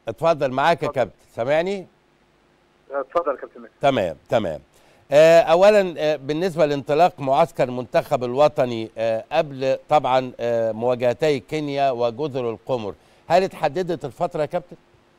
اتفضل معاك يا اتفضل. كابتن سامعني اتفضل يا كابتن ماهر تمام تمام آه، اولا آه، بالنسبه لانطلاق معسكر المنتخب الوطني آه، قبل طبعا آه، مواجهتي كينيا وجزر القمر هل اتحددت الفتره يا كابتن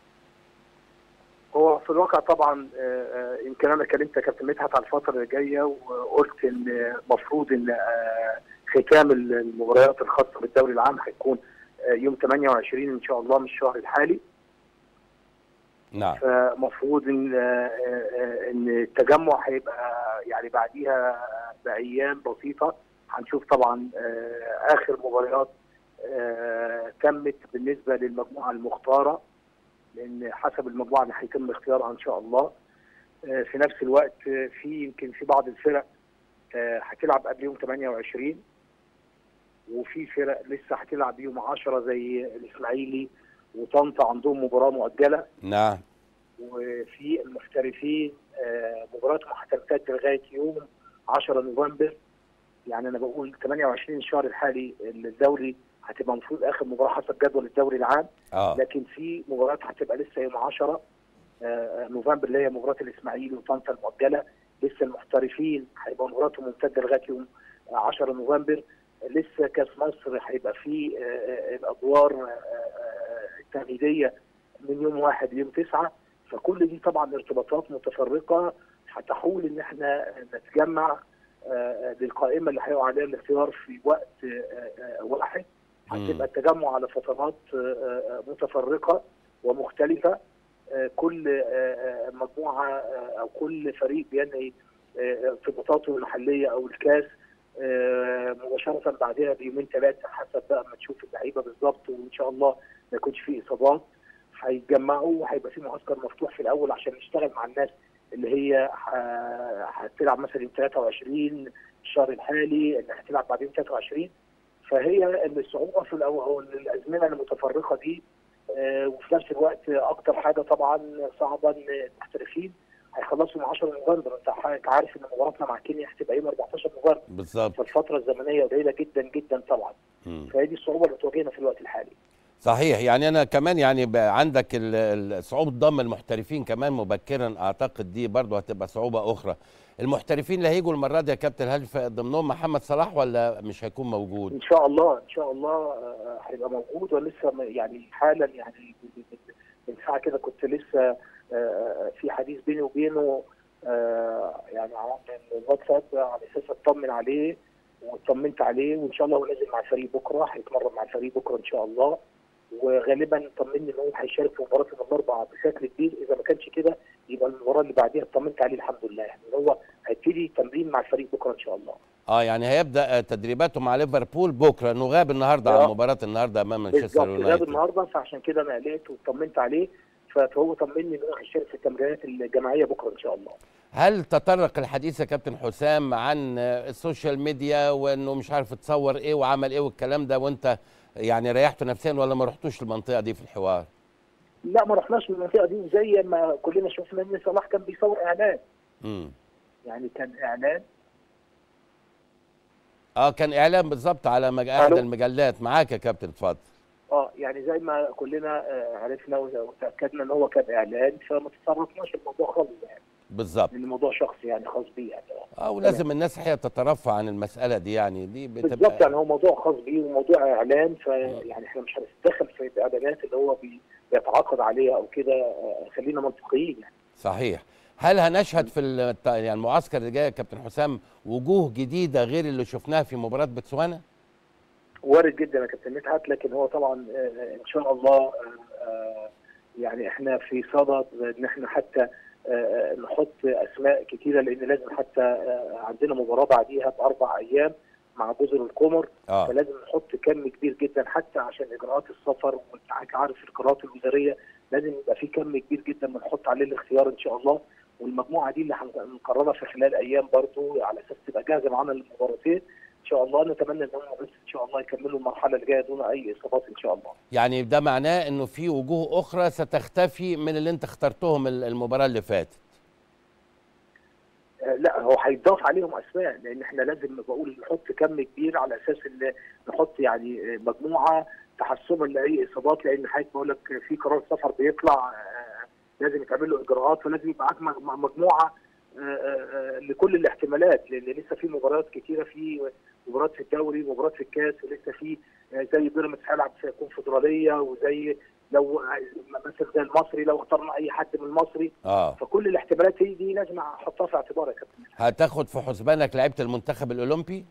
هو في الواقع طبعا آه، آه، يمكن انا كلمت يا كابتن مدحت على الفتره اللي جايه وقلت ان المفروض ان آه، ختام المباريات الخاصه بالدوري العام هيكون آه، يوم 28 ان شاء الله من الشهر الحالي نعم فمفروض ان آه، آه، ان التجمع هيبقى يعني بعديها بايام بسيطه هنشوف طبعا آه، اخر مباريات آه، تمت بالنسبه للمجموعه المختاره لان حسب المجموعه اللي هيتم اختيارها ان شاء الله آه، في نفس الوقت آه، في يمكن في بعض الفرق آه، هتلعب قبل يوم 28 وفي فرق لسه هتلعب يوم 10 زي الاسماعيلي وطنطا عندهم مباراه مؤجله نعم وفي المحترفين آه، مباراتهم هتمتد لغايه يوم 10 نوفمبر يعني انا بقول 28 الشهر الحالي الدوري هتبقى المفروض اخر مباراه حسب جدول الدوري العام اه لكن في مباريات هتبقى لسه يوم 10 آه، نوفمبر اللي هي مباراه الاسماعيلي وطنطا المؤجله لسه المحترفين هيبقى مباراتهم ممتده لغايه يوم 10 نوفمبر لسه كاس مصر هيبقى فيه آه، آه، الادوار آه، آه، التمهيديه من يوم واحد ليوم تسعه فكل دي طبعا ارتباطات متفرقه هتحول ان احنا نتجمع آه، للقائمه اللي هيقع عليها الاختيار في وقت آه، آه، واحد هتبقى التجمع على فترات آه، آه، متفرقه ومختلفه آه، كل آه، آه، مجموعه آه، او كل فريق بينهي آه، ارتباطاته المحليه او الكاس آه، مباشره بعدها بيومين ثلاثه حسب بقى ما تشوف اللعيبه بالظبط وان شاء الله ما يكونش فيه اصابات هيتجمعوا وهيبقى في معسكر مفتوح في الاول عشان نشتغل مع الناس اللي هي ه- هتلعب مثلا يوم 23 الشهر الحالي اللي هتلعب بعدين 23 فهي الصعوبه في الأو- أو الازمنه المتفرقه دي آه، وفي نفس الوقت اكتر حاجه طبعا صعبه ان المحترفين هيخلصوا من 10 نوفمبر انت حضرتك عارف ان مباراتنا مع كينيا هتبقى يوم 14 نوفمبر بالظبط فالفتره الزمنيه قليله جدا جدا طبعا مم. فهي دي الصعوبه اللي بتواجهنا في الوقت الحالي صحيح يعني انا كمان يعني بقى عندك ال- ال- صعوبه ضم المحترفين كمان مبكرا اعتقد دي برضو هتبقى صعوبه اخرى المحترفين اللي هيجوا المره دي يا كابتن هل في ضمنهم محمد صلاح ولا مش هيكون موجود ان شاء الله ان شاء الله آه، هيبقى موجود ولسه م- يعني حالا يعني من- من- من ساعه كده كنت لسه آه، في حديث بيني وبينه آه، يعني على الواتساب على اساس اطمن عليه واطمنت عليه وان شاء الله هو نازل مع الفريق بكره هيتمرن مع الفريق بكره ان شاء الله وغالبا طمني ان هو هيشارك في مباراه يوم الاربعاء بشكل كبير اذا ما كانش كده يبقى المباراه اللي بعديها اطمنت عليه الحمد لله يعني هو هيبتدي تمرين مع الفريق بكره ان شاء الله اه يعني هيبدا آه، تدريباته مع ليفربول بكره انه غاب النهارده آه. عن مباراه النهارده امام مانشستر بالظبط غاب يونايتد النهارده فعشان كده انا قلقت واطمنت عليه فهو طمني ان هو هيشارك في التمرينات الجماعيه بكره ان شاء الله. هل تطرق الحديث يا كابتن حسام عن آه، السوشيال ميديا وانه مش عارف تصور ايه وعمل ايه والكلام ده وانت يعني ريحته نفسيا ولا ما رحتوش المنطقه دي في الحوار لا ما رحناش المنطقه دي زي ما كلنا شفنا ان صلاح كان بيصور اعلان امم يعني كان اعلان اه كان اعلان بالظبط على مج... احد ألو. المجلات معاك يا كابتن اتفضل اه يعني زي ما كلنا آه، عرفنا وتاكدنا ان هو كان اعلان فما تصرفناش الموضوع خالص يعني بالظبط لان الموضوع شخصي يعني خاص بيه يعني اه ولازم الناس هي تترفع عن المساله دي يعني دي بالظبط بتبقى يعني هو موضوع خاص بيه وموضوع اعلان فيعني احنا مش هنتدخل في الاعلانات اللي هو بي- بيتعاقد عليها او كده آه، خلينا منطقيين يعني. صحيح هل هنشهد في الت- يعني المعسكر اللي جاي يا كابتن حسام وجوه جديده غير اللي شفناها في مباراه بوتسوانا وارد جدا يا كابتن مدحت لكن هو طبعا آه، ان شاء الله آه، آه، يعني احنا في صدد ان احنا حتى آه، نحط اسماء كتيره لان لازم حتى آه، عندنا مباراه بعديها باربع ايام مع جزر القمر اه فلازم نحط كم كبير جدا حتى عشان اجراءات السفر وانت عارف الاجراءات الوزاريه لازم يبقى في كم كبير جدا بنحط عليه الاختيار ان شاء الله والمجموعه دي اللي هنقررها في خلال ايام برضو على اساس تبقى جاهزه معانا للمباراتين ان شاء الله نتمنى ان هم بس ان شاء الله يكملوا المرحله اللي جايه دون اي اصابات ان شاء الله. يعني ده معناه انه في وجوه اخرى ستختفي من اللي انت اخترتهم ال- المباراه اللي فاتت آه، لا هو هيتضاف عليهم اسماء لان احنا لازم بقول نحط كم كبير على اساس ان نحط يعني آه، مجموعه تحسبا لاي اصابات لان حضرتك بقول لك في قرار سفر بيطلع آه، لازم يتعمل له اجراءات ولازم يبقى معاك مج- مجموعه آه، آه، لكل الاحتمالات لان لسه في مباريات كتيره في مباريات في الدوري مباريات في الكاس ولسه في آه، زي بيراميدز هيلعب في كونفدراليه وزي لو مثلا زي المصري لو اخترنا اي حد من المصري اه فكل الاحتمالات دي, دي لازم احطها في اعتباري يا كابتن هتاخد في حسبانك لعيبه المنتخب الاولمبي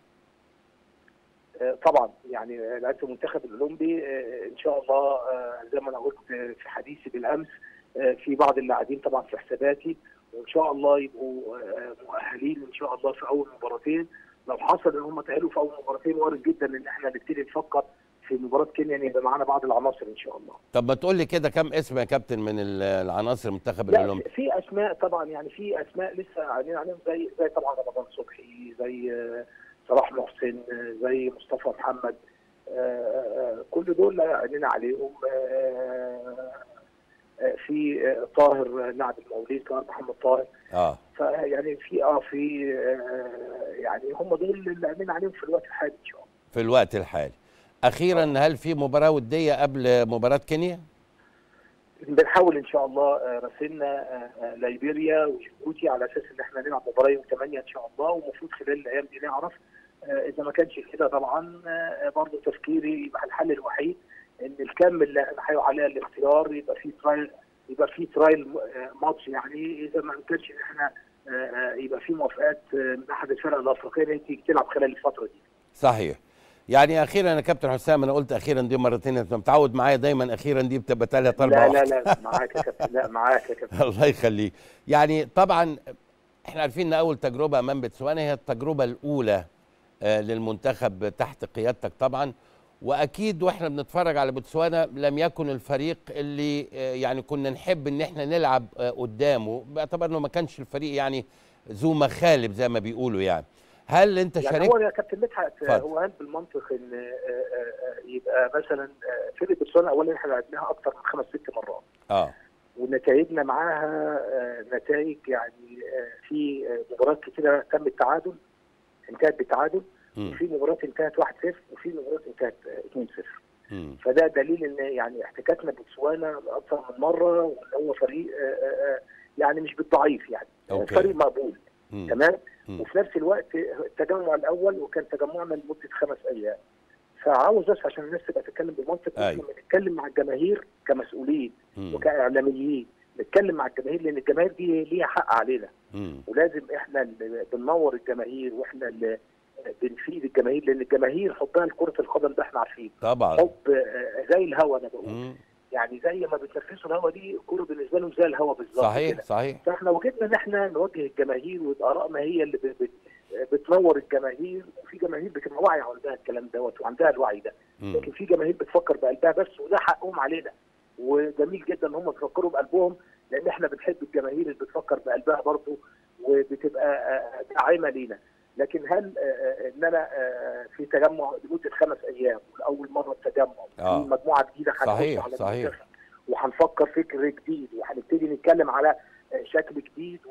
آه، طبعا يعني آه، لعيبه المنتخب الاولمبي آه، ان شاء الله آه، زي ما انا قلت آه، في حديثي بالامس آه، في بعض اللاعبين طبعا في حساباتي وان شاء الله يبقوا آه، مؤهلين ان شاء الله في اول مباراتين لو حصل ان هم تاهلوا في اول مباراتين وارد جدا ان احنا نبتدي نفكر في مباراه كينيا ان يبقى معانا بعض العناصر ان شاء الله. طب ما تقول لي كده كم اسم يا كابتن من ال- العناصر المنتخب لا الاولمبي في- في اسماء طبعا يعني في اسماء لسه قاعدين عليهم زي زي طبعا رمضان صبحي زي آه، صلاح محسن آه، زي مصطفى محمد آه، آه، كل دول قاعدين عليهم آه، آه، في آه، طاهر لاعب الموليد طاهر محمد طاهر اه فيعني في اه في آه، يعني هم دول اللي قاعدين عليهم في الوقت الحالي ان شاء الله في الوقت الحالي اخيرا هل في مباراه وديه قبل مباراه كينيا بنحاول ان شاء الله آه، راسلنا آه، آه، ليبيريا وجيبوتي على اساس ان احنا نلعب مباراه يوم 8 ان شاء الله ومفروض خلال الايام دي نعرف آه، اذا ما كانش كده طبعا آه، برضه تفكيري يبقى الحل الوحيد ان الكم اللي احنا هيقع عليها الاختيار يبقى فيه ترايل يبقى فيه ترايل آه، ماتش يعني اذا ما كانش ان احنا آه، آه، يبقى فيه موافقات آه، من احد الفرق الافريقيه ان هي تيجي تلعب خلال الفتره دي صحيح يعني اخيرا يا كابتن حسام انا قلت اخيرا دي مرتين انت متعود معايا دايما اخيرا دي بتبقى ثلاث اربع لا لا لا معاك يا كابتن لا معاك يا كابتن الله يخليك يعني طبعا احنا عارفين ان اول تجربه امام بتسوانا هي التجربه الاولى آه، للمنتخب تحت قيادتك طبعا واكيد واحنا بنتفرج على بوتسوانا لم يكن الفريق اللي آه، يعني كنا نحب ان احنا نلعب آه، قدامه باعتبار انه ما كانش الفريق يعني ذو مخالب زي ما بيقولوا يعني هل انت يعني شاركت هو يا كابتن مدحت اتفضل. هو قال بالمنطق ان آه، آه، آه، يبقى مثلا آه، فرقه بوتسوانا اولا احنا لعبناها اكثر من خمس ست مرات اه ونتائجنا معاها آه، نتائج يعني آه، في آه، مباريات كتيره تم التعادل انتهت بالتعادل مم. وفي مباريات انتهت 1-0 وفي مباريات انتهت آه، 2-0 مم. فده دليل ان يعني احتكاكنا بوتسوانا اكثر من مره وان هو فريق آه، آه، آه، يعني مش بالضعيف يعني أوكي. فريق مقبول مم. تمام مم. وفي نفس الوقت التجمع الاول وكان تجمعنا لمده خمس ايام فعاوز بس عشان الناس تبقى تتكلم بالمنطق أيوة. لما نتكلم مع الجماهير كمسؤولين مم. وكاعلاميين نتكلم مع الجماهير لان الجماهير دي ليها حق علينا مم. ولازم احنا اللي بننور الجماهير واحنا اللي بنفيد الجماهير لان الجماهير حبها لكره القدم ده احنا عارفين طبعا حب آه، زي الهوا انا بقول مم. يعني زي ما بتنفسوا الهوا دي الكوره بالنسبه لهم زي الهوا بالظبط صحيح كده. صحيح فاحنا وجدنا ان احنا نوجه الجماهير وارائنا هي اللي ب- ب- بتنور الجماهير وفي جماهير بتبقى واعيه عندها الكلام دوت وعندها الوعي ده مم. لكن في جماهير بتفكر بقلبها بس وده حقهم علينا وجميل جدا ان هم بيفكروا بقلبهم لان احنا بنحب الجماهير اللي بتفكر بقلبها برضه وبتبقى آه، داعمه لينا لكن هل آه، آه، ان انا آه، في تجمع لمده خمس ايام واول مره التجمع آه. في مجموعه جديده هنخش صحيح، على صحيح. المنتخب وهنفكر فكر جديد وهنبتدي نتكلم على آه، شكل جديد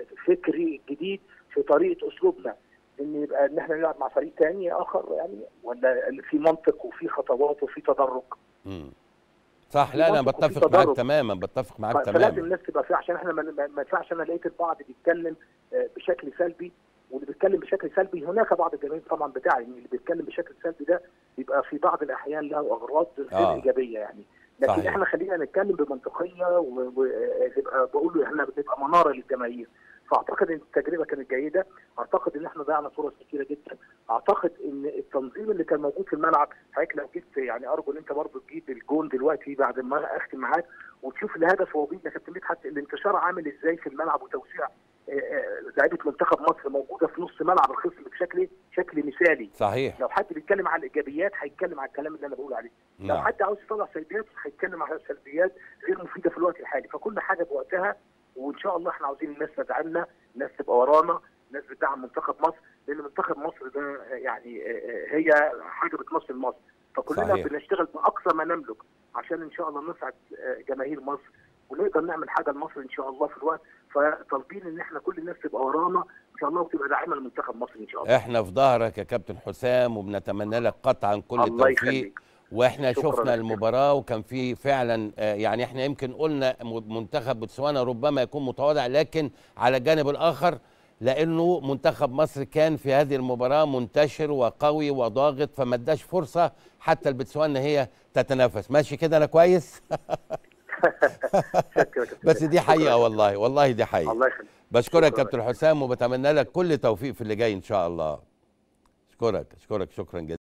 وفكر جديد في طريقه اسلوبنا ان يبقى ان احنا نلعب مع فريق تاني اخر يعني ولا في منطق وفي خطوات وفي تدرج مم. صح لا انا منطق وفي بتفق معاك تدرج. تماما بتفق معاك فلازم تماما الناس تبقى فيها عشان احنا ما ما- ما ينفعش انا لقيت البعض بيتكلم آه، بشكل سلبي واللي بيتكلم بشكل سلبي هناك بعض الجماهير طبعا بتاعي ان اللي بيتكلم بشكل سلبي ده بيبقى في بعض الاحيان له اغراض غير آه. ايجابيه يعني لكن صحيح. احنا خلينا نتكلم بمنطقيه ونبقى بقول احنا بتبقى مناره للجماهير فاعتقد ان التجربه كانت جيده اعتقد ان احنا ضيعنا فرص كتيره جدا اعتقد ان التنظيم اللي كان موجود في الملعب حضرتك لو جبت يعني ارجو ان انت برضه تجيب الجون دلوقتي بعد ما اختم معاك وتشوف الهدف هو بينا كابتن مدحت الانتشار عامل ازاي في الملعب وتوسيع آه، آه، لعيبه منتخب مصر موجوده في نص ملعب الخصم بشكل شكل مثالي صحيح لو حد بيتكلم على الايجابيات هيتكلم على الكلام اللي انا بقول عليه لو نعم حد عاوز يطلع سلبيات هيتكلم على سلبيات غير مفيده في الوقت الحالي فكل حاجه بوقتها وان شاء الله احنا عاوزين الناس تدعمنا الناس تبقى ورانا الناس بتدعم منتخب مصر لان منتخب مصر ده يعني هي حاجه بتمثل مصر فكلنا صحيح. بنشتغل باقصى ما نملك عشان ان شاء الله نسعد جماهير مصر ونقدر نعمل حاجه لمصر ان شاء الله في الوقت فطالبين ان احنا كل الناس تبقى ورانا ان شاء الله وتبقى داعمه لمنتخب مصر ان شاء الله احنا في ظهرك يا كابتن حسام وبنتمنى لك قطعا كل الله التوفيق يخليك واحنا شكراً شفنا جزيلاً. المباراه وكان في فعلا آه، يعني احنا يمكن قلنا م- منتخب بوتسوانا ربما يكون متواضع لكن على الجانب الاخر لانه منتخب مصر كان في هذه المباراه منتشر وقوي وضاغط فما اداش فرصه حتى البتسوانا هي تتنافس ماشي كده انا كويس شكرا كابتن بس سيد. دي شكراً. حقيقه والله والله دي حقيقه الله يخليك بشكرك شكراً. كابتن حسام وبتمنى لك كل توفيق في اللي جاي ان شاء الله اشكرك اشكرك شكرا جزيلا